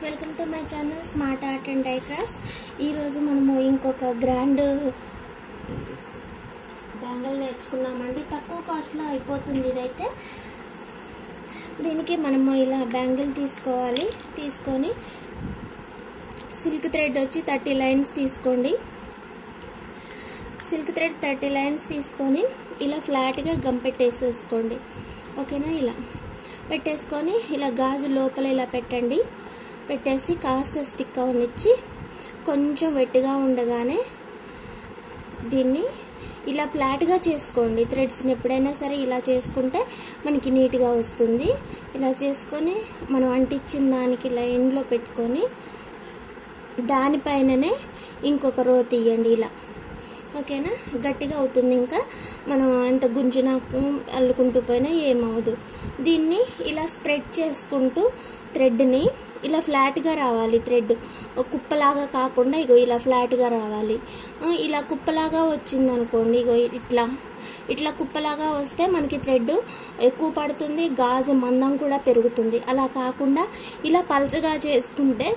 Welcome to my channel smart art and dye crafts ఈరోజు మనము ఇంకొక గ్రాండ్ బ్యాంగిల్ నేర్చుకున్నామండి తక్కువ కాస్ట్లో అయిపోతుంది ఇదైతే దీనికి మనము ఇలా బ్యాంగిల్ తీసుకోవాలి తీసుకొని సిల్క్ థ్రెడ్ వచ్చి థర్టీ లైన్స్ తీసుకోండి సిల్క్ థ్రెడ్ థర్టీ లైన్స్ తీసుకొని ఇలా ఫ్లాట్గా గమ్ పెట్టేసేసుకోండి ఓకేనా ఇలా పెట్టేసుకొని ఇలా గాజు లోపల ఇలా పెట్టండి పెట్టేసి కాస్త స్టిక్ అవనిచ్చి కొంచెం వెట్టిగా ఉండగానే దీన్ని ఇలా ఫ్లాట్గా చేసుకోండి థ్రెడ్స్ని ఎప్పుడైనా సరే ఇలా చేసుకుంటే మనకి నీట్గా వస్తుంది ఇలా చేసుకొని మనం అంటించిన దానికి ఇలా ఎండ్లో పెట్టుకొని దానిపైననే ఇంకొక రో తీయండి ఇలా ఓకేనా గట్టిగా అవుతుంది ఇంకా మనం ఎంత గుంజినా అల్లుకుంటూ పోయినా ఏమవదు దీన్ని ఇలా స్ప్రెడ్ చేసుకుంటూ థ్రెడ్ని ఇలా ఫ్లాట్గా రావాలి థ్రెడ్ కుప్పలాగా కాకుండా ఇగో ఇలా ఫ్లాట్గా రావాలి ఇలా కుప్పలాగా వచ్చింది అనుకోండి ఇగో ఇట్లా ఇట్లా కుప్పలాగా వస్తే మనకి థ్రెడ్ ఎక్కువ పడుతుంది గాజు మందం కూడా పెరుగుతుంది అలా కాకుండా ఇలా పలచగా చేసుకుంటే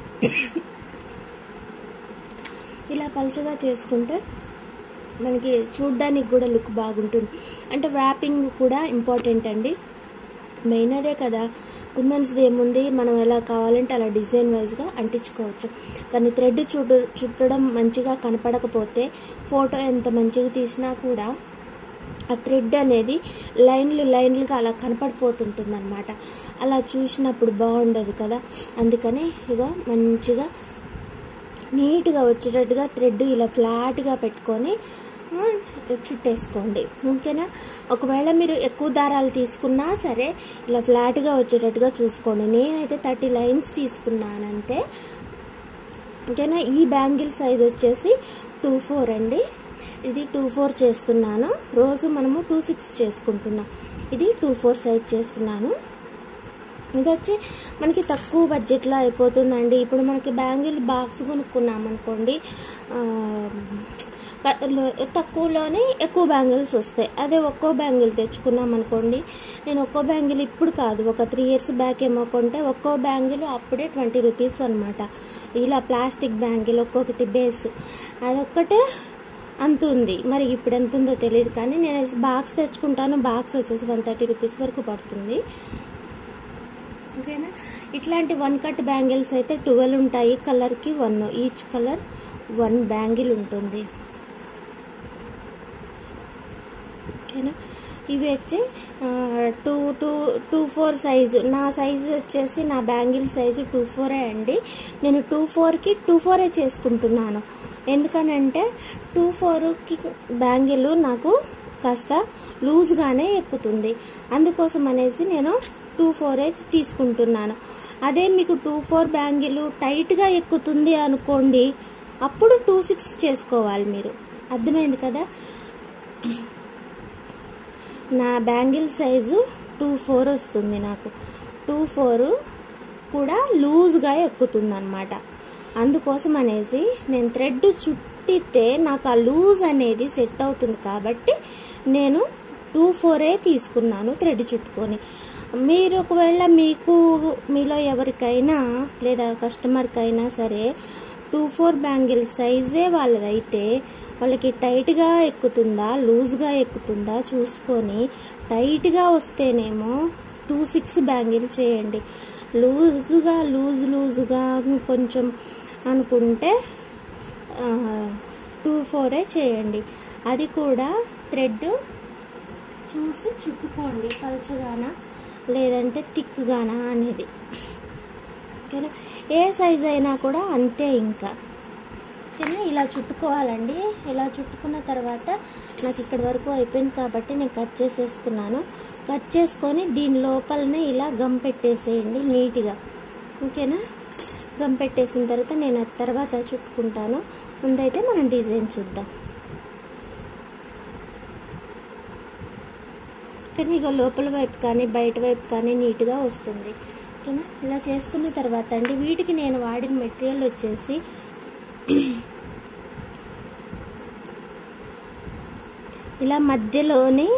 ఇలా పలచగా చేసుకుంటే మనకి చూడ్డానికి కూడా లుక్ బాగుంటుంది అంటే ర్యాపింగ్ కూడా ఇంపార్టెంట్ అండి మెయిన్ అదే కదా కుందన్స్ది ఏముంది మనం ఎలా కావాలంటే అలా డిజైన్ వైజ్గా అంటించుకోవచ్చు కానీ థ్రెడ్ చుట్టు చుట్టడం మంచిగా కనపడకపోతే ఫోటో ఎంత మంచిగా తీసినా కూడా ఆ థ్రెడ్ అనేది లైన్లు లైన్లుగా అలా కనపడిపోతుంటుంది అనమాట అలా చూసినప్పుడు బాగుండదు కదా అందుకని ఇక మంచిగా నీట్గా వచ్చేటట్టుగా థ్రెడ్ ఇలా ఫ్లాట్గా పెట్టుకొని చుట్టేసుకోండి ఓకేనా ఒకవేళ మీరు ఎక్కువ దారాలు తీసుకున్నా సరే ఇలా ఫ్లాట్గా వచ్చేటట్టుగా చూసుకోండి నేనైతే థర్టీ లైన్స్ తీసుకున్నానంతే ఓకేనా ఈ బ్యాంగిల్ సైజ్ వచ్చేసి టూ ఫోర్ అండి ఇది టూ ఫోర్ చేస్తున్నాను రోజు మనము టూ సిక్స్ చేసుకుంటున్నాం ఇది టూ ఫోర్ సైజ్ చేస్తున్నాను ఇది వచ్చి మనకి తక్కువ బడ్జెట్లో అయిపోతుందండి ఇప్పుడు మనకి బ్యాంగిల్ బాక్స్ కొనుక్కున్నాం అనుకోండి తక్కువలోనే ఎక్కువ బ్యాంగిల్స్ వస్తాయి అదే ఒక్కో బ్యాంగిల్ తెచ్చుకున్నాం అనుకోండి నేను ఒక్కో బ్యాంగిల్ ఇప్పుడు కాదు ఒక త్రీ ఇయర్స్ బ్యాక్ ఏమో కొంటే ఒక్కో బ్యాంగిల్ అప్పుడే ట్వంటీ రూపీస్ అనమాట ఇలా ప్లాస్టిక్ బ్యాంగిల్ ఒక్కొక్కటి బేస్ అదొక్కటే అంత ఉంది మరి ఇప్పుడు ఎంత ఉందో తెలియదు కానీ నేను బాక్స్ తెచ్చుకుంటాను బాక్స్ వచ్చేసి వన్ థర్టీ రూపీస్ వరకు పడుతుంది ఓకేనా ఇట్లాంటి వన్ కట్ బ్యాంగిల్స్ అయితే ట్వెల్వ్ ఉంటాయి కలర్కి one each colour one bangle ఉంటుంది ఓకేనా ఇవి వచ్చి two two two four size నా సైజు వచ్చేసి నా బ్యాంగిల్ సైజు టూ ఫోరే అండి నేను టూ ఫోర్కి టూ ఫోరే చేసుకుంటున్నాను ఎందుకనంటే టూ ఫోర్కి బ్యాంగిల్ నాకు కాస్త లూజ్గానే ఎక్కుతుంది అందుకోసం అనేసి నేను టూ ఫోర్ అయితే తీసుకుంటున్నాను అదే మీకు టూ ఫోర్ బ్యాంగిల్ టైట్గా ఎక్కుతుంది అనుకోండి అప్పుడు టూ సిక్స్ చేసుకోవాలి మీరు అర్థమైంది కదా నా బ్యాంగిల్ సైజు టూ ఫోర్ వస్తుంది నాకు టూ ఫోర్ కూడా లూజ్గా ఎక్కుతుంది అనమాట అందుకోసం అనేసి నేను థ్రెడ్ చుట్టితే నాకు ఆ లూజ్ అనేది సెట్ అవుతుంది కాబట్టి నేను టూ ఫోరే తీసుకున్నాను థ్రెడ్ చుట్టుకొని మీరు ఒకవేళ మీకు మీలో ఎవరికైనా లేదా కస్టమర్కైనా సరే టూ ఫోర్ బ్యాంగిల్ సైజే వాళ్ళదైతే వాళ్ళకి టైట్గా ఎక్కుతుందా లూజ్గా ఎక్కుతుందా చూసుకొని టైట్గా వస్తేనేమో టూ సిక్స్ బ్యాంగిల్ చేయండి లూజుగా లూజ్ లూజుగా కొంచెం అనుకుంటే టూ ఫోరే చేయండి అది కూడా థ్రెడ్ చూసి చుట్టుకోండి పలుచగానా లేదంటే థిక్గానా అనేది ఓకేనా ఏ సైజ్ అయినా కూడా అంతే ఇంకా ఓకేనా ఇలా చుట్టుకోవాలండి ఇలా చుట్టుకున్న తర్వాత నాకు ఇక్కడి వరకు అయిపోయింది కాబట్టి నేను కట్ చేసేసుకున్నాను కట్ చేసుకొని దీని లోపలనే ఇలా గమ్ పెట్టేసేయండి నీట్గా ఓకేనా గమ్ పెట్టేసిన తర్వాత నేను తర్వాత చుట్టుకుంటాను ముందైతే మనం డిజైన్ చూద్దాం కానీ ఇక లోపల వైపు కానీ బయట వైపు కానీ నీట్గా వస్తుంది ఓకేనా ఇలా చేసుకున్న తర్వాత అండి వీటికి నేను వాడిన మెటీరియల్ వచ్చేసి ఇలా మధ్యలోనే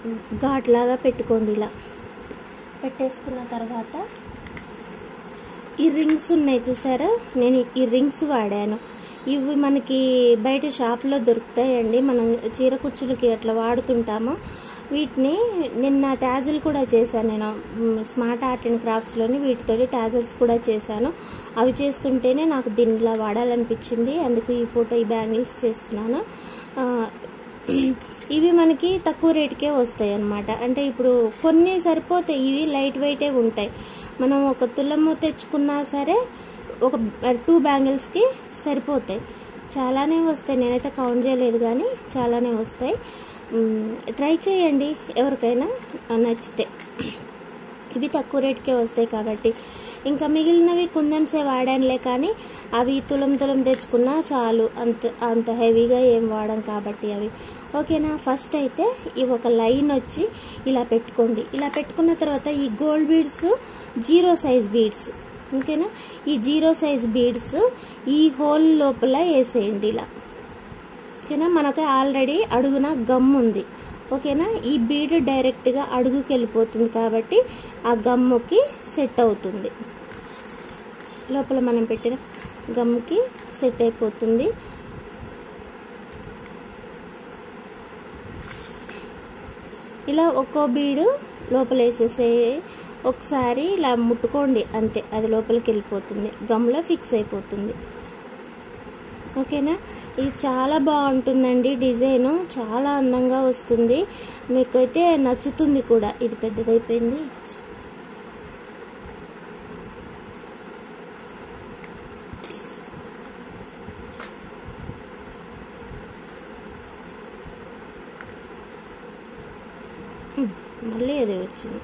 ఘాట్లాగా పెట్టుకోండి ఇలా పెట్టేసుకున్న తర్వాత ఈ రింగ్స్ ఉన్నాయి చూసారా నేను ఈ రింగ్స్ వాడాను ఇవి మనకి బయట షాప్లో దొరుకుతాయండి మనం చీర కుచ్చులకి అట్లా వాడుతుంటాము వీటిని నిన్న ట్యాజిల్ కూడా చేశాను నేను మ్, స్మార్ట్ ఆర్ట్ అండ్ క్రాఫ్ట్స్లోని వీటితోటి ట్యాజిల్స్ కూడా చేశాను అవి చేస్తుంటేనే నాకు దీనిలా వాడాలనిపించింది అందుకు ఈ ఫోటో ఈ బ్యాంగిల్స్ చేస్తున్నాను ఆ, ఇవి మనకి తక్కువ రేటుకే వస్తాయి అన్నమాట అంటే ఇప్పుడు కొన్ని సరిపోతాయి ఇవి లైట్ వెయిటే ఉంటాయి మనం ఒక తులము తెచ్చుకున్నా సరే ఒక టూ బ్యాంగిల్స్కి సరిపోతాయి చాలానే వస్తాయి నేనైతే కౌంట్ చేయలేదు కానీ చాలానే వస్తాయి మ్, ట్రై చేయండి ఎవరికైనా నచ్చితే ఇవి తక్కువ రేటుకే వస్తాయి కాబట్టి ఇంకా మిగిలినవి కుందన్సే వాడానులే కానీ అవి తులం తులం తెచ్చుకున్నా చాలు అంత అంత హెవీగా ఏం వాడం కాబట్టి అవి ఓకేనా ఫస్ట్ అయితే ఇవి ఒక లైన్ వచ్చి ఇలా పెట్టుకోండి ఇలా పెట్టుకున్న తర్వాత ఈ gold beads zero size beads ఓకేనా ఈ జీరో సైజ్ బీడ్స్ ఈ హోల్ లోపల వేసేయండి ఇలా ఓకేనా మనకు ఆల్రెడీ అడుగున గమ్ ఉంది ఓకేనా ఈ బీడ్ డైరెక్ట్గా అడుగుకి వెళ్ళిపోతుంది కాబట్టి ఆ గమ్ముకి సెట్ అవుతుంది లోపల మనం పెట్టిన గమ్ముకి సెట్ అయిపోతుంది ఇలా ఒక్కో బీడు లోపల వేసేసే ఒకసారి ఇలా ముట్టుకోండి అంతే అది లోపలికి వెళ్ళిపోతుంది గమ్లో ఫిక్స్ అయిపోతుంది ఓకేనా ఇది చాలా బాగుంటుందండి డిజైన్ చాలా అందంగా వస్తుంది మీకైతే నచ్చుతుంది కూడా ఇది పెద్దదైపోయింది ఉమ్, మళ్ళీ అదే వచ్చింది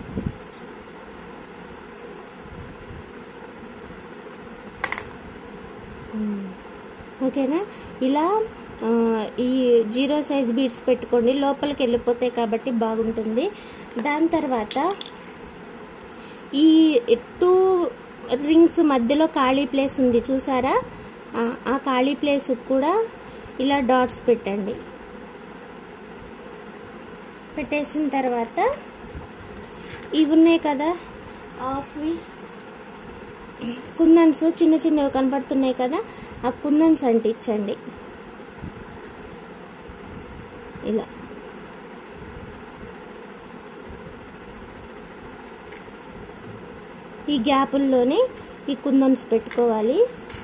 ఉమ్. ఓకేనా ఇలా ఆ, ఈ జీరో సైజ్ బీడ్స్ పెట్టుకోండి లోపలికి వెళ్ళిపోతాయి కాబట్టి బాగుంటుంది దాని తర్వాత ఈ టూ రింగ్స్ మధ్యలో ఖాళీ ప్లేస్ ఉంది చూసారా ఆ, ఆ ఖాళీ ప్లేస్ కూడా ఇలా డాట్స్ పెట్టండి పెట్టేసిన తర్వాత ఇవి ఉన్నాయి కదా ఆఫ్వి కుందన్స్ చిన్న చిన్నవి కనపడుతున్నాయి కదా ఆ కుందన్స్ అంటించండి ఇలా ఈ గ్యాపుల్లోనే ఈ కుందన్స్ పెట్టుకోవాలి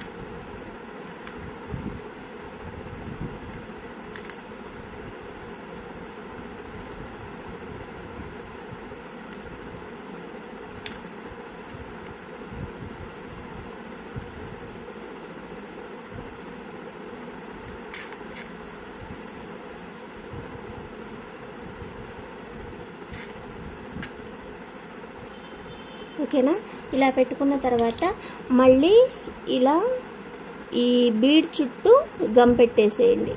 ఓకేనా ఇలా పెట్టుకున్న తర్వాత మళ్ళీ ఇలా ఈ బీడ్ చుట్టూ గమ్ పెట్టేసేయండి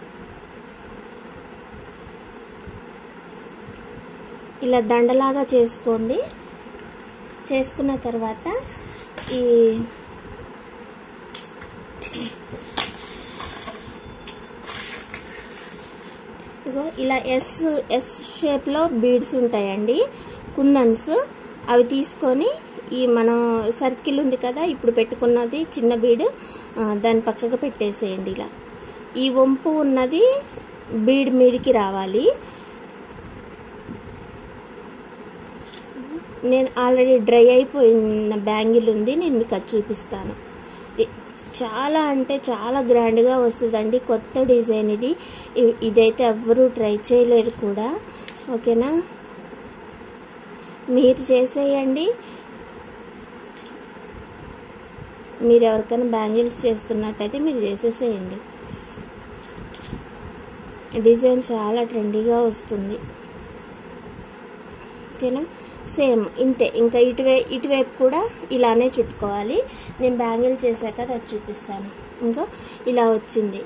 ఇలా దండలాగా చేసుకోండి చేసుకున్న తర్వాత ఈ ఇగో ఇలా ఎస్ ఎస్ షేప్లో బీడ్స్ ఉంటాయండి కుందన్స్ అవి తీసుకొని ఈ మనం సర్కిల్ ఉంది కదా ఇప్పుడు పెట్టుకున్నది చిన్న బీడ్ ఆ, దాని పక్కకు పెట్టేసేయండి ఇలా ఈ వంపు ఉన్నది బీడ్ మీదకి రావాలి నేను ఆల్రెడీ డ్రై అయిపోయిన బ్యాంగిల్ ఉంది నేను మీకు అది చూపిస్తాను ఇ- చాలా అంటే చాలా గ్రాండ్గా వస్తుందండి కొత్త డిజైన్ ఇది ఇ- ఇదైతే ఎవ్వరూ ట్రై చేయలేరు కూడా ఓకేనా మీరు చేసేయండి మీరు ఎవరికైనా బ్యాంగిల్స్ చేస్తున్నట్టయితే మీరు చేసేసేయండి డిజైన్ చాలా ట్రెండీగా వస్తుంది ఓకేనా సేమ్ ఇంతే ఇంకా ఇటువై ఇటువైపు కూడా ఇలానే చుట్టుకోవాలి నేను బ్యాంగిల్ చేశాక అది చూపిస్తాను ఇంకా ఇలా వచ్చింది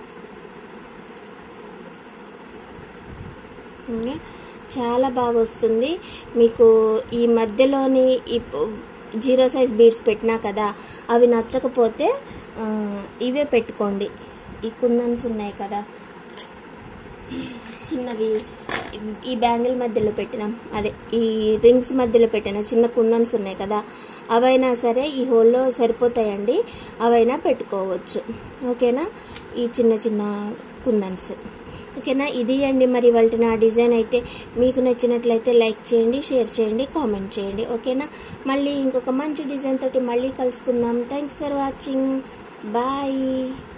ఇంకా చాలా బాగా వస్తుంది మీకు ఈ మధ్యలోని ఈ ప- జీరో సైజ్ బీడ్స్ పెట్టినా కదా అవి నచ్చకపోతే ఆ, ఇవే పెట్టుకోండి ఈ కుందన్స్ ఉన్నాయి కదా చిన్నవి ఈ బ్యాంగిల్ మధ్యలో పెట్టినాం అదే ఈ రింగ్స్ మధ్యలో పెట్టిన చిన్న కుందన్స్ ఉన్నాయి కదా అవైనా సరే ఈ హోల్లో సరిపోతాయండి అవైనా పెట్టుకోవచ్చు ఓకేనా ఈ చిన్న చిన్న కుందన్స్ ఓకేనా ఇది అండి మరి వాళ్ళ నా డిజైన్ అయితే మీకు నచ్చినట్లయితే లైక్ చేయండి షేర్ చేయండి కామెంట్ చేయండి ఓకేనా మళ్ళీ ఇంకొక మంచి డిజైన్ తోటి మళ్ళీ కలుసుకుందాం థ్యాంక్స్ ఫర్ వాచింగ్ బాయ్